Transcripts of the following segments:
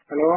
Hello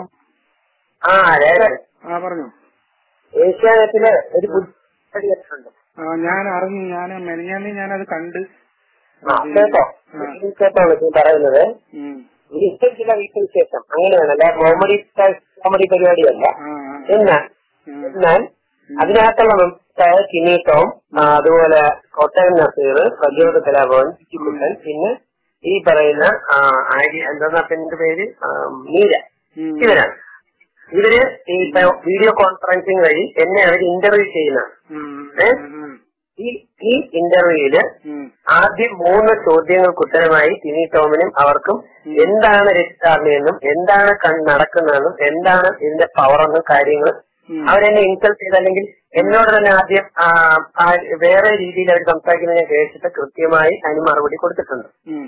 ആ അതായത് ആ പറഞ്ഞോ ഏഷ്യാനെറ്റില് ഒരു ബുദ്ധിമുട്ടുണ്ട് ആ ഞാൻ അറിഞ്ഞു ഞാൻ മെനഞ്ഞാന്ന് ഞാനത് കണ്ട് ആ കേട്ടോ ആ. ഇത് കേട്ടോ ഞാൻ പറയുന്നത് ഉം. വീട്ടിൽ ചില വീട്ടിൽ ശേഷം അങ്ങനെയാണല്ല കോമഡി കോമഡി പരിപാടിയല്ല ആ, ആ. എന്നാൽ ഉം. എന്നാൽ അതിനകത്തുള്ള നമുക്ക് കിനീട്ടവും ആ, അതുപോലെ കോട്ടയം നസീർ പ്രചോദ കലാഭവൻ ചിക്കുട്ടൻ പിന്നെ ഈ പറയുന്ന ആ, ആര്യ എന്താ പിന്നെ പേര് ആ, മീര ഉം. ഇവരാണ് ഇവര് ഈ വീഡിയോ കോൺഫറൻസിങ് വഴി എന്നെ അവർ ഇന്റർവ്യൂ ചെയ്യുന്നതാണ് ഉം. ഏ? ഉം. ഈ ഈ ഇന്റർവ്യൂവില് ഉം. ആദ്യം മൂന്ന് ചോദ്യങ്ങൾക്ക് ഉത്തരമായി ടിനി ടോമിനും അവർക്കും എന്താണ് രജിസ്ട്രാറിനെന്നും എന്താണ് കൺ- നടക്കുന്നതെന്നും എന്താണ് ഇതിന്റെ പവർ എന്നും കാര്യങ്ങൾ ഉം. അവരെന്നെ ഇൻസൾട്ട് ചെയ്ത് അല്ലെങ്കിൽ എന്നോട് തന്നെ ആദ്യം ആ, ആ, വേറെ രീതിയിൽ അവർ സംസാരിക്കുന്നത് ഞാൻ കേട്ടിട്ട് കൃത്യമായി അതിന് മറുപടി കൊടുത്തിട്ടുണ്ട് ഉം.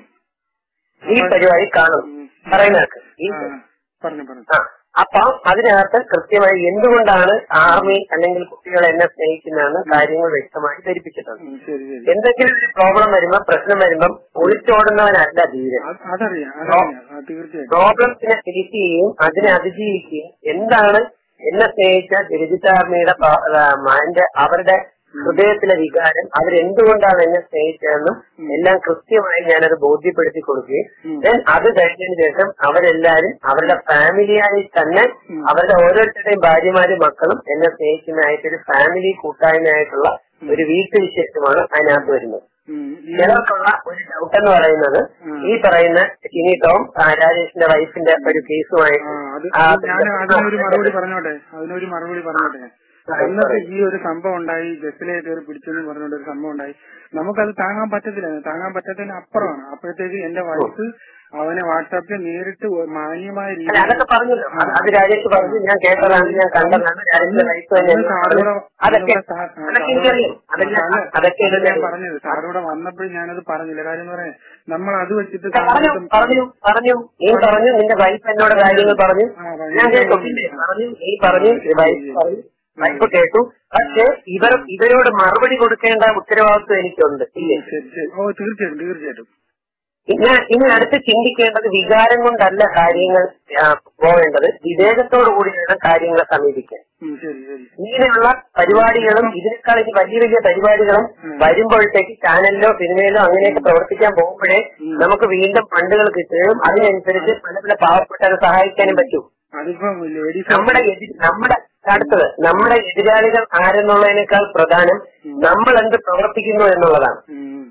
ഈ പരിപാടി കാണും ഉം. പറയുന്നവർക്ക് ഈ ആ, പറഞ്ഞു പറഞ്ഞു ആ അപ്പൊ അതിനകത്ത് കൃത്യമായി എന്തുകൊണ്ടാണ് ആർമി അല്ലെങ്കിൽ കുട്ടികൾ എന്നെ സ്നേഹിക്കുന്നതെന്ന് കാര്യങ്ങൾ വ്യക്തമായി ധരിപ്പിച്ചിട്ടുണ്ട് ഉം, ശരി ശരി എന്തെങ്കിലും ഒരു പ്രോബ്ലം വരുമ്പോ പ്രശ്നം വരുമ്പം ഒളിച്ചോടുന്നവനല്ല ധീരൻ അത് അതറിയാം അതറിയാം ആ, തീർച്ചയായിട്ടും പ്രോബ്ലംസിനെ ഫേസ് ചെയ്യുകയും അതിനെ അതിജീവിക്കുകയും എന്താണ് എന്നെ സ്നേഹിച്ച രജിത ആർമിയുടെ പ- ആ, എന്റെ അവരുടെ ഹൃദയത്തിലെ വികാരം അവരെന്തുകൊണ്ടാണ് എന്നെ സ്നേഹിച്ചതെന്നും എല്ലാം കൃത്യമായി ഞാനത് ബോധ്യപ്പെടുത്തി കൊടുക്കുകയും ഉം. then അത് കഴിഞ്ഞതിന് ശേഷം അവരെല്ലാരും അവരുടെ ഫാമിലിയായി തന്നെ ഉം. അവരുടെ ഓരോരുത്തരുടെയും ഭാര്യമാരും മക്കളും എന്നെ സ്നേഹിക്കുന്നതായിട്ടൊരു ഫാമിലി കൂട്ടായ്മയായിട്ടുള്ള ഒരു വീട്ടുവിശേഷമാണ് അതിനകത്ത് വരുന്നത് ഉം. ഈ- ചിലർക്കുള്ള ഒരു ഡൗട്ട് എന്ന് പറയുന്നത് ഉം. ഈ പറയുന്ന ചിനി ടോം ആ, രാജേഷിന്റെ വൈഫിന്റെ ഒരു കേസുമായി ആ, അത് ആ, ഞാൻ അതിനൊരു മറുപടി പറഞ്ഞോട്ടെ അതിനൊരു മറുപടി പറഞ്ഞോട്ടെ ആ, അന്നത്തെ പറയൂ. ഈ ഒരു സംഭവം ഉണ്ടായി ബസ്സിലെ കയറി പിടിച്ചെന്ന് പറഞ്ഞുകൊണ്ട് ഒരു സംഭവം ഉണ്ടായി നമുക്കത് താങ്ങാൻ പറ്റത്തില്ല താങ്ങാൻ പറ്റത്തിന് അപ്പുറമാണ് അപ്പോഴത്തേക്ക് എന്റെ വൈഫ് അവനെ വാട്സാപ്പിൽ നേരിട്ട് ഒ- മാന്യമായ അല്ല രീതിയിൽ അതൊക്കെ പറഞ്ഞല്ലോ അത് അത് രാജേഷ് പറഞ്ഞു ഞാൻ കേട്ടതാണ് ഞാൻ കണ്ടതാണ് രാജേഷിന്റെ വൈഫ് തന്നെ അന്ന് സാറുകൂടെ അതൊക്കെ സാ- ആ, അതൊക്കെ എനിക്കറിയാം അതെല്ലാം സാറ് അതൊക്കെ അത് ഞാൻ എനിക്കറിയാം. പറഞ്ഞത് സാറൂടെ വന്നപ്പോഴും ഞാനത് പറഞ്ഞില്ല കാര്യം എന്ന് പറയാൻ നമ്മൾ അത് വെച്ചിട്ട് പറഞ്ഞു സാറിന് പറഞ്ഞു പറഞ്ഞു നീ പറഞ്ഞു നിന്റെ വൈഫ് എന്നോട് കാര്യങ്ങൾ പറഞ്ഞു ആ, പറഞ്ഞു. ഞാൻ കേട്ടു പിന്നെ പറഞ്ഞു നീ പറഞ്ഞു വൈഫ് പറഞ്ഞു വൈഫ് കേട്ടു പക്ഷെ ഇവർ ഇവരോട് മറുപടി കൊടുക്കേണ്ട ഉത്തരവാദിത്വം എനിക്കുണ്ട് ഇല്ലേ ശരി ശരി ഓ തീർച്ചയായിട്ടും തീർച്ചയായിട്ടും ഇന്ന് ഇനി അടുത്ത് ചിന്തിക്കേണ്ടത് വികാരം കൊണ്ടല്ല കാര്യങ്ങൾ ആ, പോവേണ്ടത് വിവേകത്തോടു കൂടി വേണം കാര്യങ്ങളെ സമീപിക്കാൻ ഉം, ശരി ശരി ഇങ്ങനെയുള്ള പരിപാടികളും ഇതിനേക്കാൾ ഇനി വലിയ വലിയ പരിപാടികളും വരുമ്പോഴത്തേക്ക് ചാനലിലോ സിനിമയിലോ അങ്ങനെയൊക്കെ പ്രവർത്തിക്കാൻ പോകുമ്പോഴേ നമുക്ക് വീണ്ടും ഫണ്ടുകൾ കിട്ടുകയും അതിനനുസരിച്ച് പല പല പാവപ്പെട്ടവരെ സഹായിക്കാനും പറ്റൂ അതിപ്പോ ലേഡീസ് നമ്മുടെ എതി- നമ്മുടെ അടുത്തത് നമ്മുടെ എതിരാളികൾ ആരെന്നുള്ളതിനേക്കാൾ പ്രധാനം നമ്മൾ എന്ത് പ്രവർത്തിക്കുന്നു എന്നുള്ളതാണ്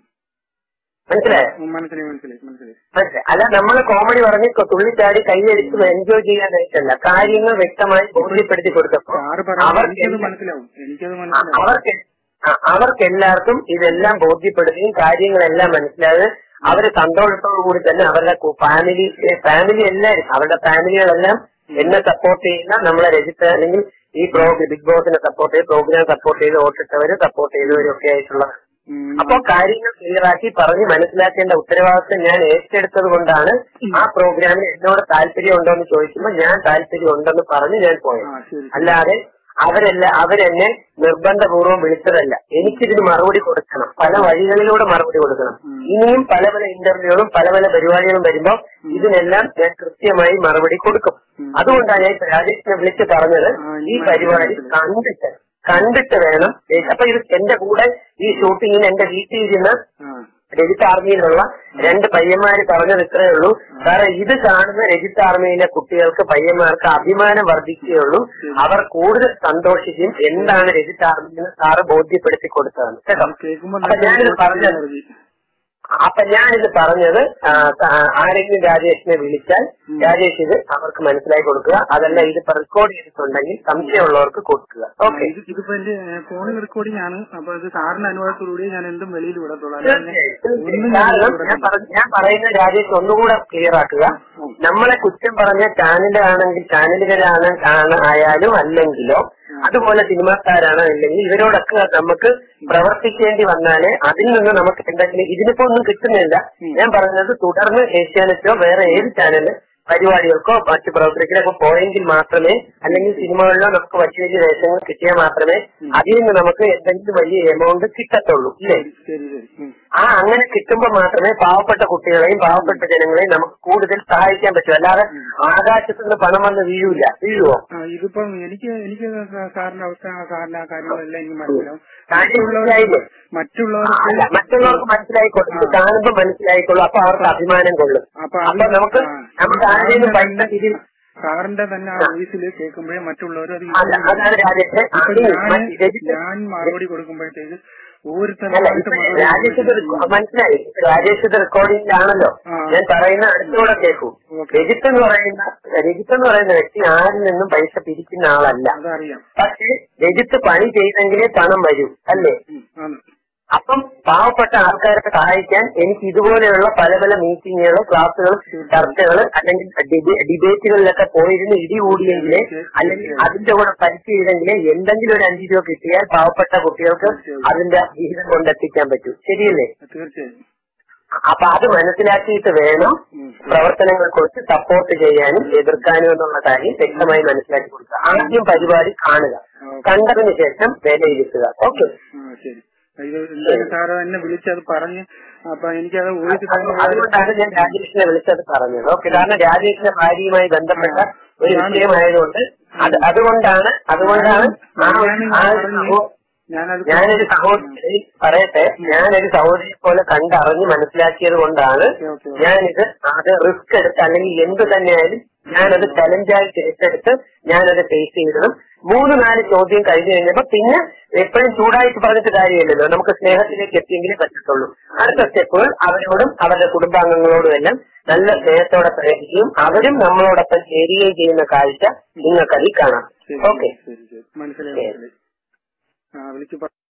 മനസ്സിലായോ മനസ്സിലായി മനസ്സിലായി മനസ്സിലായി മനസ്സിലായി അല്ല നമ്മൾ കോമഡി പറഞ്ഞ് തുള്ളിച്ചാടി കൈയടിച്ച് എൻജോയ് ചെയ്യാനായിട്ടല്ല കാര്യങ്ങൾ വ്യക്തമായി ബോധ്യപ്പെടുത്തി കൊടുത്തപ്പോ സാറ് പറയുന്നത് അവർക്ക് എനിക്കത് എല്ലാ- മനസ്സിലാവും എനിക്കത് ആ, മനസ്സിലാവും അവർക്ക് ആ, അവർക്ക് എല്ലാവർക്കും ഇതെല്ലാം ബോധ്യപ്പെടുകയും കാര്യങ്ങളെല്ലാം മനസ്സിലായത് അവര് സന്തോഷത്തോടു കൂടി തന്നെ അവരുടെ ഫാമിലി ഫാമിലി എല്ലാവരും അവരുടെ ഫാമിലികളെല്ലാം എന്നെ സപ്പോർട്ട് ചെയ്യുന്ന നമ്മളെ രജിസ്റ്റർ അല്ലെങ്കിൽ ഈ പ്രോ ബിഗ് ബോസിനെ സപ്പോർട്ട് ചെയ്ത് പ്രോഗ്രാം സപ്പോർട്ട് ചെയ്ത് വോട്ടിട്ടവര് സപ്പോർട്ട് ചെയ്തവരും ഒക്കെ ആയിട്ടുള്ള ഉം. അപ്പോ കാര്യങ്ങൾ ക്ലിയറാക്കി പറഞ്ഞ് മനസ്സിലാക്കേണ്ട ഉത്തരവാദിത്വം ഞാൻ ഏറ്റെടുത്തത് കൊണ്ടാണ് ആ പ്രോഗ്രാമിന് എന്നോട് താല്പര്യം ഉണ്ടോ എന്ന് ചോദിക്കുമ്പോൾ ഞാൻ താല്പര്യം ഉണ്ടെന്ന് പറഞ്ഞ് ഞാൻ പോയത് ആ ശരി അല്ലാതെ അവരല്ല അവരെന്നെ നിർബന്ധപൂർവ്വം വിളിച്ചതല്ല എനിക്കിതിന് മറുപടി കൊടുക്കണം പല വഴികളിലൂടെ മറുപടി കൊടുക്കണം ഇനിയും പല പല ഇന്റർവ്യൂകളും പല പല പരിപാടികളും വരുമ്പോൾ ഇതിനെല്ലാം ഞാൻ കൃത്യമായി മറുപടി കൊടുക്കും അതുകൊണ്ടാണ് ഞാൻ ഇപ്പൊ രാജേഷിനെ വിളിച്ച് പറഞ്ഞത് ഈ പരിപാടി കണ്ടിട്ട് കണ്ടിട്ട് വേണം അപ്പൊ ഇത് എന്റെ കൂടെ ഈ ഷൂട്ടിങ്ങിന് എന്റെ വീട്ടിൽ ഇരുന്ന് ആ രജിത് ആർമിയിലുള്ള രണ്ട് പയ്യന്മാര് പറഞ്ഞത് ഇത്രയേ ഉള്ളൂ സാറേ ഇത് കാണുന്ന രജിത് ആർമിയിലെ കുട്ടികൾക്ക് പയ്യന്മാർക്ക് അഭിമാനം വർദ്ധിക്കുകയുള്ളൂ അവർ കൂടുതൽ സന്തോഷിക്കും എന്താണ് രജിത് ആർമിയെന്ന് സാറ് ബോധ്യപ്പെടുത്തി കൊടുത്തതാണ് കേട്ടോ കേൾക്കുമ്പോ അപ്പൊ ഞാനിത് പറഞ്ഞത് അപ്പൊ ഞാനിത് പറഞ്ഞത് ആ, ആ, ആരെങ്കിലും രാജേഷിനെ വിളിച്ചാൽ രാജേഷ് ഇത് അവർക്ക് മനസ്സിലാക്കി കൊടുക്കുക അതല്ല ഇത് റെക്കോർഡ് ചെയ്തിട്ടുണ്ടെങ്കിൽ സംശയമുള്ളവർക്ക് കൊടുക്കുക ഓക്കെ ഇത് ഇതിപ്പോ എന്റെ ഫോണിൽ റെക്കോർഡിംഗ് ആണ് അപ്പൊ ഇത് സാറിന്റെ അനുഭവത്തോടുകൂടി ഞാൻ എന്തും വെളിയിൽ വിടത്തുള്ളൂ അല്ലാതെ ഒന്നും ഞാൻ കാരണം വെളിയിൽ ഞാൻ വിടത്തില്ല. പറഞ്ഞ- ഞാൻ പറയുന്ന രാജേഷ് ഒന്നുകൂടെ ക്ലിയർ ആക്കുക നമ്മളെ കുറ്റം പറഞ്ഞ ചാനലാണെങ്കിൽ ചാനലുകാരാണ് ആണ്- ആയാലും അല്ലെങ്കിലോ അതുപോലെ സിനിമാക്കാരാണോ അല്ലെങ്കിൽ ഇവരോടൊക്കെ നമുക്ക് പ്രവർത്തിക്കേണ്ടി വന്നാലേ അതിൽ നിന്ന് നമുക്ക് എന്തെങ്കിലും ഇതിനിപ്പോ ഒന്നും കിട്ടുന്നില്ല ഞാൻ പറഞ്ഞത് തുടർന്ന് ഏഷ്യാനെറ്റോ വേറെ ഏത് ചാനല് പരിപാടികൾക്കോ മറ്റു പ്രവർത്തനത്തിനൊക്കെ പോയെങ്കിൽ മാത്രമേ അല്ലെങ്കിൽ സിനിമകളിലോ നമുക്ക് വലിയ വലിയ വേഷങ്ങൾ കിട്ടിയാൽ മാത്രമേ അതിൽ നിന്ന് നമുക്ക് എന്തെങ്കിലും വലിയ എമൗണ്ട് കിട്ടത്തുള്ളൂ ഇല്ലേ ശരി ശരി ഉം. ആ അങ്ങനെ കിട്ടുമ്പോൾ മാത്രമേ പാവപ്പെട്ട കുട്ടികളെയും പാവപ്പെട്ട ജനങ്ങളെയും നമുക്ക് കൂടുതൽ സഹായിക്കാൻ പറ്റൂ അല്ലാതെ ആകാശത്ത് നിന്ന് പണം വന്ന് വീഴൂല വീഴുവോ ആ ഇതിപ്പം എനിക്ക് എനിക്ക് സാ- സാറിന്റെ അവസ്ഥ സാറിന്റെ ആ കാര്യങ്ങളെല്ലാം എനിക്ക് മനസ്സിലാവും കാര്യം മറ്റുള്ളവർക്ക് മനസ്സിലായില്ലേ? അല്ല, മറ്റുള്ളവർക്ക് മറ്റുള്ളവർക്ക് മനസ്സിലായിക്കോളും ഇത് കാണുമ്പോൾ മനസ്സിലായിക്കോളും അപ്പൊ അവർക്ക് അഭിമാനം കൊള്ളും അപ്പൊ അപ്പൊ അത് നമുക്ക് ആ, നമുക്ക് ആരെങ്കിലും പൈസ തിരി സാറിന്റെ തന്നെ ആ വോയിസിൽ കേൾക്കുമ്പോഴേ മറ്റുള്ളവർ അത് അല്ല, അതാണ് രാജേഷ് ഇപ്പൊ അത് ഞാൻ മറ്റ് രജിസ്റ്റർ ഞാൻ മറുപടി കൊടുക്കുമ്പോഴത്തേക്ക് അല്ല ഓരോരുത്തരായിട്ട് ഇപ്പൊ മറുപടി രാജേഷ് ഇത് കൊടുക്കും. റെക്കോ- മനസ്സിലായി ഇപ്പൊ രാജേഷ് ഇത് റെക്കോർഡിംഗിലാണല്ലോ ആ. ഞാൻ പറയുന്ന അടുത്തൂടെ കേൾക്കൂ ഓക്കേ. രജിത്ത് എന്ന് പറയുന്ന രജിത്ത് എന്ന് പറയുന്ന വ്യക്തി ആരിൽ നിന്നും പൈസ പിരിക്കുന്ന ആളല്ല അതറിയാം പക്ഷേ രജിത്ത് പണി ചെയ്തെങ്കിലേ പണം വരൂ അല്ലേ ഉം, ആണ്. അപ്പം പാവപ്പെട്ട ആൾക്കാരെ സഹായിക്കാൻ എനിക്ക് ഇതുപോലെയുള്ള പല പല മീറ്റിങ്ങുകൾ ക്ലാസ്സുകൾ ചർച്ചകൾ അല്ലെങ്കിൽ ഡിബേ- ഡിബേറ്റുകളിലൊക്കെ പോയിരുന്ന് ഇടികൂടിയെങ്കിലേ അല്ലെങ്കിൽ അതിന്റെ കൂടെ പരിചയമെങ്കിലേ എന്തെങ്കിലും ഒരു അഞ്ചു രൂപ കിട്ടിയാൽ പാവപ്പെട്ട കുട്ടികൾക്ക് അതിന്റെ വിഹിതം കൊണ്ടെത്തിക്കാൻ പറ്റൂ ശരിയല്ലേ തീർച്ചയായും അപ്പൊ അത് മനസ്സിലാക്കിയിട്ട് വേണം ഉം. പ്രവർത്തനങ്ങൾ കുറിച്ച് സപ്പോർട്ട് ചെയ്യാനും എതിർക്കാനും എന്നുള്ള കാര്യം വ്യക്തമായി മനസ്സിലാക്കി കൊടുക്കുക ആദ്യം പരിപാടി കാണുക കണ്ടതിന് ശേഷം വിലയിരുത്തുക ഓക്കെ ആ ശരി ഇത് എന്തായാലും സാറ് എന്നെ വിളിച്ചത് പറഞ്ഞ് അപ്പൊ എനിക്കത് വോയിസ് അതുകൊണ്ടാണ് ഞാൻ രാജേഷിനെ വിളിച്ചത് പറഞ്ഞത് ഓക്കെ കാരണം രാജേഷിന്റെ ഭാര്യയുമായി ബന്ധപ്പെട്ട ഒരു വിഷയമായതുകൊണ്ട് അത് അതുകൊണ്ടാണ് അതുകൊണ്ടാണ് ആ ഒരു- ആ ഒരു സഹോ- ഞാനത് ഞാനൊരു സഹോദരി പറയട്ടെ ഞാനൊരു സഹോദരി പോലെ കണ്ടറിഞ്ഞ് മനസ്സിലാക്കിയത് കൊണ്ടാണ് ഓക്കെ, ഓക്കെ. ഞാനിത് അത് റിസ്ക് എടുത്ത് അല്ലെങ്കിൽ എന്ത് തന്നെയായാലും ഞാനത് ചലഞ്ചായിട്ട് ഏറ്റെടുത്ത് ഞാനത് ഫേസ് ചെയ്തതും മൂന്ന് നാല് ചോദ്യം കഴിഞ്ഞു കഴിഞ്ഞപ്പോ പിന്നെ എപ്പോഴും ചൂടായിട്ട് പറഞ്ഞിട്ട് കാര്യമില്ലല്ലോ നമുക്ക് സ്നേഹത്തിലേക്ക് എത്തിയെങ്കിലേ പറ്റത്തുള്ളൂ അടുത്ത സ്റ്റെപ്പുകൾ അവരോടും അവരുടെ കുടുംബാംഗങ്ങളോടും എല്ലാം നല്ല സ്നേഹത്തോടെ പ്രയോഗിക്കുകയും അവരും നമ്മളോടൊപ്പം ചേരുകയും ചെയ്യുന്ന കാഴ്ച നിങ്ങൾക്കതിൽ കാണാം ശരി ഓക്കെ ശരി ശരി മനസ്സിലായി മനസ്സിലായി ആ വിളിച്ച് പറ-